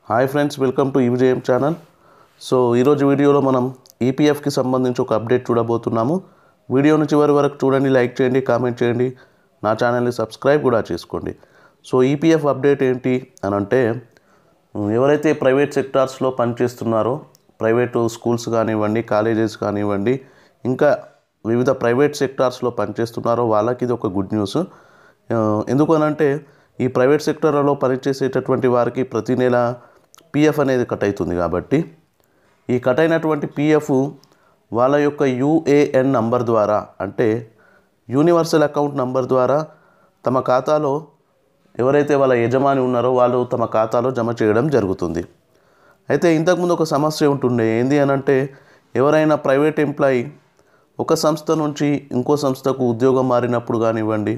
hi friends welcome to EVJM channel so ఈరోజు వీడియోలో మనం ఈపీఎఫ్కి సంబంధించి ఒక అప్డేట్ చూడబోతున్నాము వీడియోను చివరి వరకు చూడండి లైక్ చేయండి కామెంట్ చేయండి నా ఛానల్ని సబ్స్క్రైబ్ కూడా చేసుకోండి సో ఈపీఎఫ్ అప్డేట్ ఏంటి అని అంటే ఉమ్, ఎవరైతే ప్రైవేట్ సెక్టార్స్లో పనిచేస్తున్నారో ప్రైవేటు స్కూల్స్ కానివ్వండి కాలేజెస్ కానివ్వండి ఇంకా వివిధ ప్రైవేట్ సెక్టార్స్లో పనిచేస్తున్నారో వాళ్ళకి ఇది ఒక గుడ్ న్యూస్ ఆ, ఎందుకు అనంటే ఈ ప్రైవేట్ సెక్టార్లలో పనిచేసేటటువంటి వారికి ప్రతి నెల పిఎఫ్ అనేది కట్ అవుతుంది కాబట్టి ఈ కట్ అయినటువంటి పిఎఫ్ వాళ్ళ యొక్క యూఏఎన్ నంబర్ ద్వారా అంటే యూనివర్సల్ అకౌంట్ నంబర్ ద్వారా తమ ఖాతాలో ఎవరైతే వాళ్ళ యజమాని ఉన్నారో వాళ్ళు తమ ఖాతాలో జమ చేయడం జరుగుతుంది అయితే ఇంతకుముందు ఒక సమస్య ఉంటుండే ఏంది అని అంటే ఎవరైనా ప్రైవేట్ ఎంప్లాయీ ఒక సంస్థ నుంచి ఇంకో సంస్థకు ఉద్యోగం మారినప్పుడు కానివ్వండి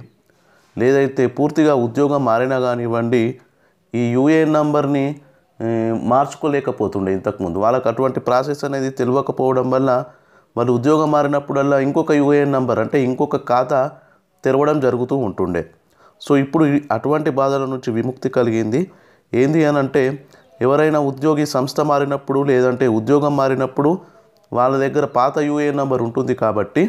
లేదైతే పూర్తిగా ఉద్యోగం మారినా కానివ్వండి ఈ యూఏఎన్ నంబర్ని ఏ, మార్చుకోలేకపోతుండే ఇంతకుముందు వాళ్ళకి అటువంటి ప్రాసెస్ అనేది తెలియకపోవడం వల్ల వాళ్ళు ఉద్యోగం మారినప్పుడల్లా ఇంకొక యూఏఎన్ నంబర్ అంటే ఇంకొక ఖాతా తెరవడం జరుగుతూ ఉంటుండే సో ఇప్పుడు ఈ- అటువంటి బాధల నుంచి విముక్తి కలిగింది ఏంది అని అంటే ఎవరైనా ఉద్యోగి సంస్థ మారినప్పుడు లేదంటే ఉద్యోగం మారినప్పుడు వాళ్ళ దగ్గర పాత యూఏఎన్ నంబర్ ఉంటుంది కాబట్టి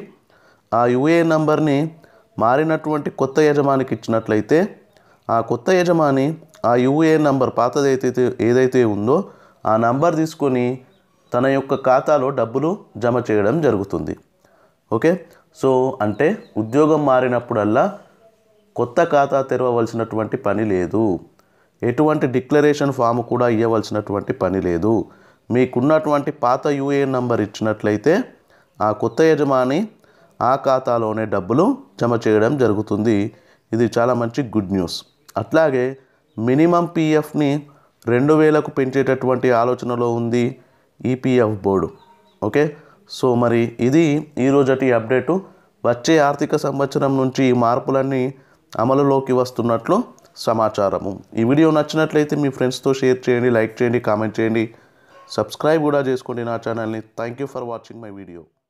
ఆ యూఏఎన్ నంబర్ని మారినటువంటి కొత్త యజమానికి ఇచ్చినట్లయితే ఆ కొత్త యజమాని ఆ యూఏఎన్ నంబర్ పాతదైతే ఏదైతే ఉందో ఆ నంబర్ తీసుకొని తన యొక్క ఖాతాలో డబ్బులు జమ చేయడం జరుగుతుంది ఓకే సో అంటే ఉద్యోగం మారినప్పుడల్లా కొత్త ఖాతా తెరవవలసినటువంటి పని లేదు ఎటువంటి డిక్లరేషన్ ఫామ్ కూడా ఇవ్వవలసినటువంటి పని లేదు మీకున్నటువంటి పాత యూఏఎన్ నంబర్ ఇచ్చినట్లయితే ఆ కొత్త యజమాని ఆ ఖాతాలోనే డబ్బులు జమ చేయడం జరుగుతుంది ఇది చాలా మంచి గుడ్ న్యూస్ అట్లాగే మినిమం పిఎఫ్ని రెండు వేలకు పెంచేటటువంటి ఆలోచనలో ఉంది ఈపీఎఫ్ బోర్డు ఓకే సో మరి ఇది ఈరోజటి అప్డేటు వచ్చే ఆర్థిక సంవత్సరం నుంచి ఈ మార్పులన్నీ అమలులోకి వస్తున్నట్లు సమాచారము ఈ వీడియో నచ్చినట్లయితే మీ ఫ్రెండ్స్తో షేర్ చేయండి లైక్ చేయండి కామెంట్ చేయండి సబ్స్క్రైబ్ కూడా చేసుకోండి నా ఛానల్ని thank you for watching my video